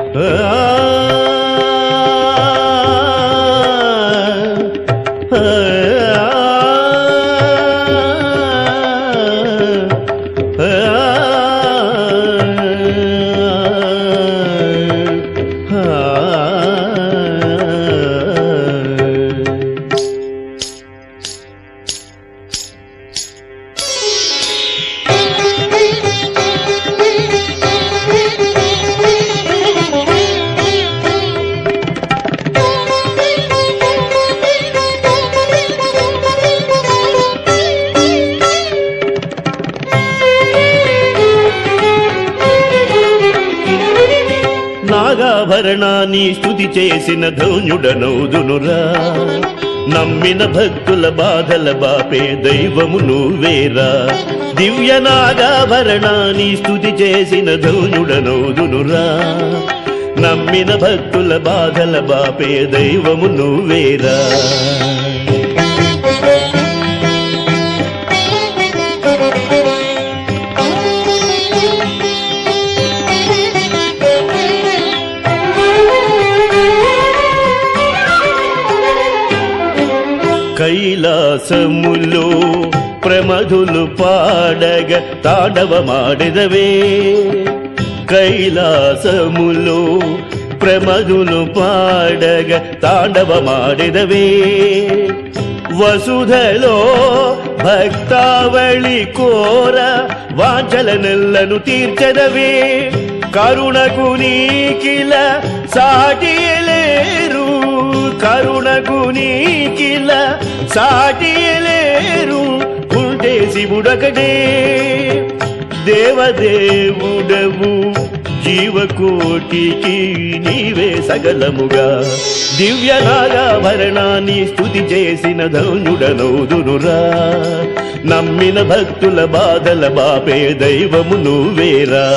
నాగాభరణాన్ని స్తుతి చేసిన ధౌన్యుడనౌదునురా నమ్మిన భక్తుల బాధల బాపే దైవము నువ్వేరా దివ్య నాగాభరణాన్ని స్తుతి చేసిన ధౌన్యుడనౌదునురా నమ్మిన భక్తుల బాధల బాపే దైవము నువ్వేరా కైలాసములో ప్రమధులు పాడగ తాండవమాడిదవే కైలాసములో ప్రమధులు పాడగ తాండవమాడిదవే వసుధలో భక్తావళి కోర వాంచల నెల్లను తీర్చదవే కరుణకు నీకిల సాటియలేరు కరుణకు నీకిల సాటియలేరు ఉంటే శివుడొకటే దేవదేవుడవు జీవకోటికి నీవే సగలముగా దివ్య నాగాభరణాన్ని స్తుతి చేసిన ధనుడనౌదునురా నమ్మిన భక్తుల బాధల బాపే దైవము నువ్వేరా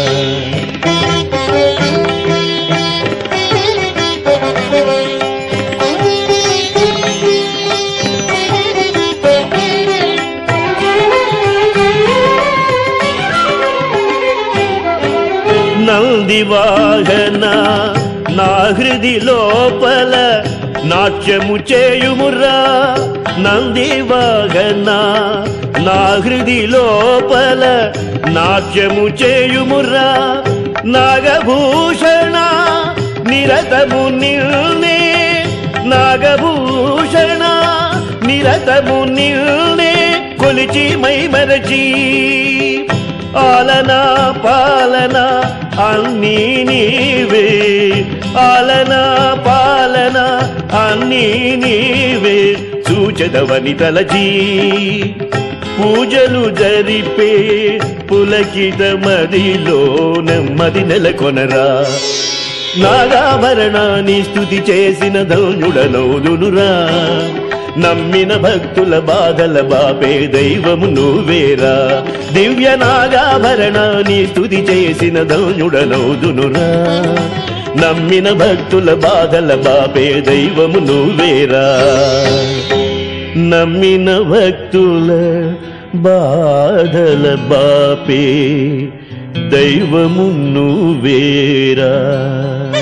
నంది వాహన నా హృది లోపల నాట్యము చేయుమురా నంది వాహన నా హృది లోపల నాట్యము చేయుమురా నాగభూషణ నిరతము నిల్నే నాగభూషణ నిరతము నిల్నే కొలిచి మై మరచి ఆలన పాలన అన్నీ నీవే ఆలన పాలన అన్నీ నీవే సూచదవని తలచి పూజలు జరిపే పులకిత మదిలో నెమ్మది నెలకొనరా నాగాభరణాన్ని స్తుతి చేసిన ధౌనుడనౌదునురా నమ్మిన భక్తుల బాధల బాపే దైవము నువ్వేరా దివ్య నాగాభరణాన్ని స్తుతి చేసిన ధౌనుడనౌదునురా నమ్మిన భక్తుల బాధల బాపే దైవము నువ్వేరా నమ్మిన భక్తుల బాధల బాపే దైవము నువ్వేరా